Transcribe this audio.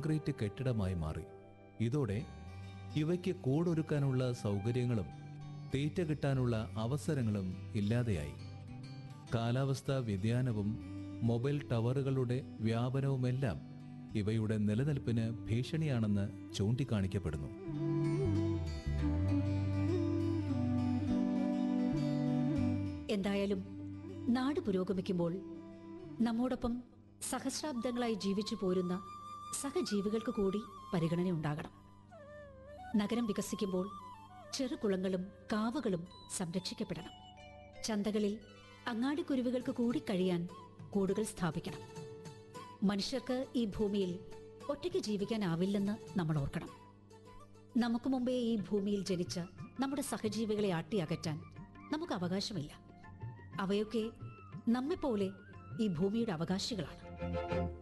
concrete കെട്ടിടമായി മാറി ഇതോടെ ഇവയ്ക്ക് കൂടൊരുക്കാനുള്ള സൗകര്യങ്ങളും തീറ്റ കിട്ടാനുള്ള അവസരങ്ങളും ഇല്ലാതെയായി കാലാവസ്ഥാ വ്യതിയാനവും മൊബൈൽ ടവറുകളുടെ വ്യാപനവുമെല്ലാം ഇവയുടെ നിലനിൽപ്പിന് ഭീഷണിയാണെന്ന് ചൂണ്ടിക്കാണിക്കപ്പെടുന്നു എന്തായാലും നാട് പുരോഗമിക്കുമ്പോൾ നമ്മോടൊപ്പം സഹസ്രാബ്ദങ്ങളായി ജീവിച്ചു പോരുന്ന സഹജീവികൾക്ക് കൂടി പരിഗണന ഉണ്ടാകണം നഗരം വികസിക്കുമ്പോൾ ചെറുകുളങ്ങളും കാവുകളും സംരക്ഷിക്കപ്പെടണം ചന്തകളിൽ അങ്ങാടിക്കുരുവികൾക്ക് കൂടി കഴിയാൻ കൂടുകൾ സ്ഥാപിക്കണം മനുഷ്യർക്ക് ഈ ഭൂമിയിൽ ഒറ്റയ്ക്ക് ജീവിക്കാനാവില്ലെന്ന് നമ്മൾ ഓർക്കണം നമുക്ക് മുമ്പേ ഈ ഭൂമിയിൽ ജനിച്ച നമ്മുടെ സഹജീവികളെ ആട്ടി അകറ്റാൻ നമുക്ക് അവകാശമില്ല അവയൊക്കെ നമ്മെപ്പോലെ ഈ ഭൂമിയുടെ അവകാശികളാണ്